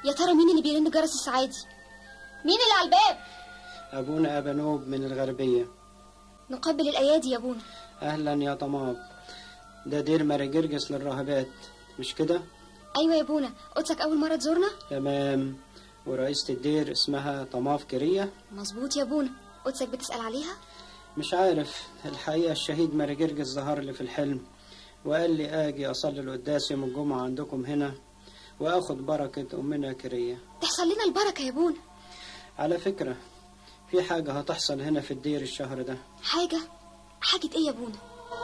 يا ترى مين اللي بيرن جرس السعادي مين اللي على الباب أبونا أبانوب من الغربية نقبل الايادي يا ابونا أهلا يا طماط ده دير ماري جرجس للراهبات مش كده؟ ايوه يا ابونا قدسك اول مره تزورنا تمام ورئيسة الدير اسمها طماف كرية مظبوط يا ابونا قدسك بتسال عليها مش عارف الحقيقة الشهيد ماري جرجس ظهر لي في الحلم وقال لي آجي أصلي القداس يوم الجمعة عندكم هنا وآخد بركة أمنا كرية تحصل لنا البركه يا ابونا على فكرة في حاجة هتحصل هنا في الدير الشهر ده حاجه حاجه ايه يا ابونا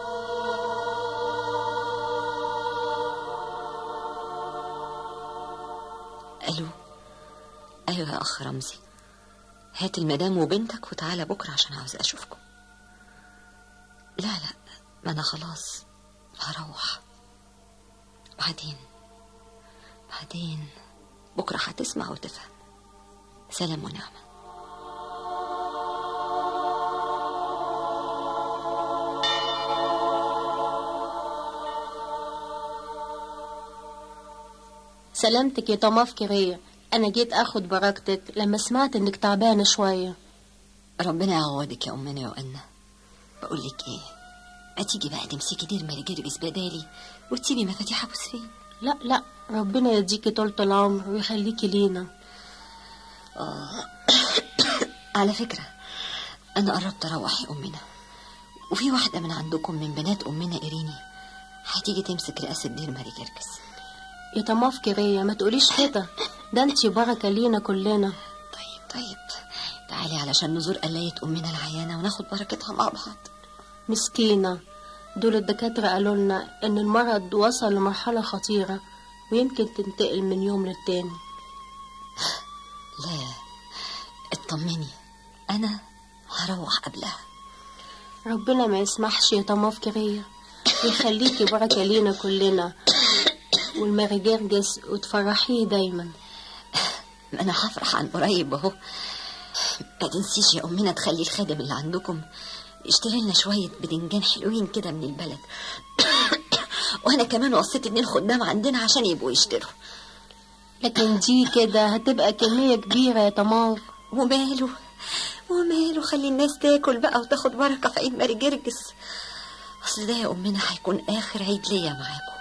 الو ايوه يا اخ رمزي هات المدام وبنتك وتعالى بكره عشان عاوز اشوفكم لا لا ما انا خلاص هروح بعدين بعدين بكره هتسمع وتفهم سلام ونعمه سلامتك يا طماف كرية أنا جيت أخد بركتك لما سمعت إنك تعبانة شوية ربنا يعوضك يا امنا يوأنا بقول لك ايه ما تيجي بقى تمسكي دير ماري جرجس بدالي وتسيبي مفاتيح ابو سرين لا لا ربنا يديكي طولة العمر ويخليكي لينا على فكرة أنا قربت أروح يا أمنا وفي واحدة من عندكم من بنات أمنا إيريني هتيجي تمسك رئاسة دير ماري جرجس يا طماف كرية ما تقوليش كده ده انتي بركة لينا كلنا طيب طيب تعالي علشان نزور قلاية أمنا العيانة وناخد بركتها مع بعض مسكينة دول الدكاترة قالوا لنا إن المرض وصل لمرحلة خطيرة ويمكن تنتقل من يوم للتاني لا اطمني أنا هروح قبلها ربنا ما يسمحش يا طماف كرية ويخليكي بركة لينا كلنا والماري جرجس وتفرحيه دايما ما أنا هفرح عن قريب أهو ما تنسيش يا أمنا تخلي الخادم اللي عندكم يشتري لنا شوية بدنجان حلوين كده من البلد وأنا كمان وصيت اتنين خدام عندنا عشان يبقوا يشتروا لكن دي كده هتبقى كمية كبيرة يا طماف وماله وماله خلي الناس تاكل بقى وتاخد بركة في عيد ماري جرجس أصل ده يا أمنا هيكون آخر عيد ليا معاكم